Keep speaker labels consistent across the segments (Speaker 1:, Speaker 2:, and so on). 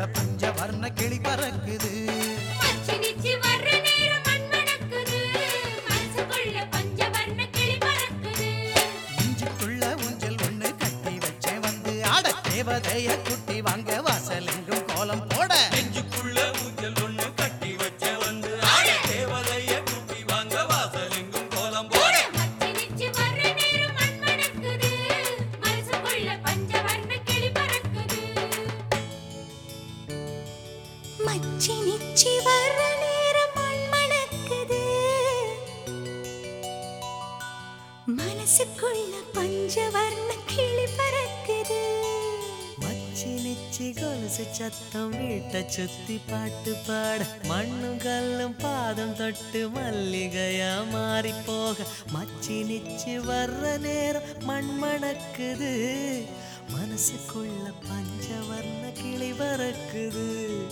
Speaker 1: பஞ்சவர்ண கிளி பறக்குது
Speaker 2: பச்சை நிச்சி வர்ற நேரம் மண் மணக்குது மனசுக்குள்ள பஞ்சவர்ண கிளி பறக்குது
Speaker 1: இஞ்சிக்குள்ள ஊஞ்சல் ஒண்ணு கட்டி வச்சேன் வந்து ஆட தேவதைய குட்டி வாங்க வாசல் எங்கும் கோலம் போட
Speaker 3: நெஞ்சுக்குள்ள ஊஞ்சல் ஒண்ணு கட்டி வச்ச வந்து ஆட தேவதைய கூட்டி வாங்க வாசல் எங்கும் கோலம் போட
Speaker 2: பச்சை நிச்சி வர்ற நேரம் மண் மணக்குது மனசுக்குள்ள பஞ்சவர்ண கிளி பறக்குது மச்சி நிச்சி வர்ற நேரம் மண் மணக்குது மனசுக்குள்ள பஞ்சவர்ண கிளி பறக்குது
Speaker 4: மச்சி நிச்சி கொலுசு சத்தம் வீட்டை சுத்தி பாட்டு பாட மண்ணும் கல்லும் பாதம் தொட்டு மல்லிகையா மாறி போக மச்சி நிச்சி வர்ற நேரம் மண் மணக்குது மனசுக்குள்ள பஞ்சவர்ண கிளி பறக்குது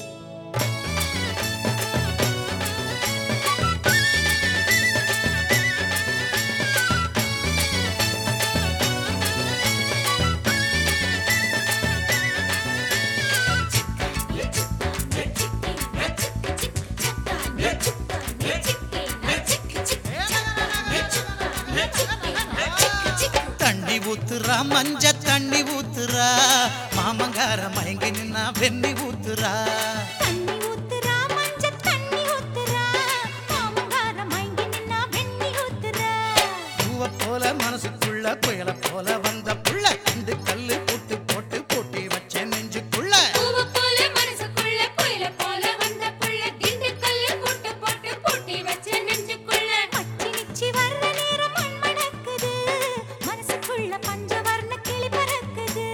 Speaker 1: தண்ணி ஊத்துறா மஞ்ச தண்ணி ஊத்துறா மாமங்கார மயங்கி நின்னா வெண்ணி ஊத்துறா
Speaker 2: தண்ணி ஊத்துறா மஞ்ச தண்ணி ஊத்துறா மாமங்கார மயங்கி நின்னா வெண்ணி ஊத்துறா
Speaker 1: பூவ போல மனசுக்குள்ள புயல போல வந்த புள்ள ரெண்டு கல்லு போட்டு போட்டு பூட்டி வச்சேன் நெஞ்சுக்குள்ள
Speaker 2: பூவ போல மனசுக்குள்ள புயல போல வந்த புள்ள திண்டுக்கல்ல கூட்டு போட்டு பூட்டி வச்ச நெஞ்சுக்குள்ள மச்சி நிச்சி வர்ற நேரம் மண் மணக்குது மனசுக்குள்ள பஞ்சவர்ண கிளி பறக்குது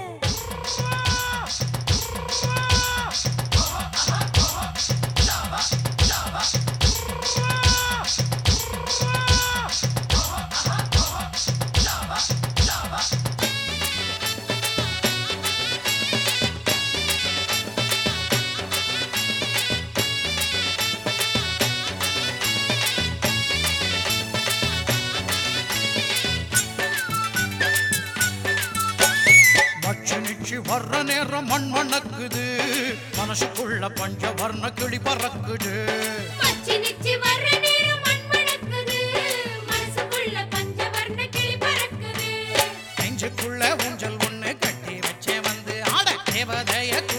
Speaker 1: மச்சு நிச்சு வர்ற நேரம் மண் மணக்குது மனசுக்குள்ள பஞ்ச வர்ண கிளி பறக்குது
Speaker 2: மச்சி நிச்சி வர்ற நேரம் மண் மணக்குது மனசுக்குள்ள பஞ்சவர்ண கிளி பறக்குது
Speaker 1: நெஞ்சுக்குள்ள ஊஞ்சல் ஒண்ணு கட்டி வச்சேன் வந்து ஆட தேவதைய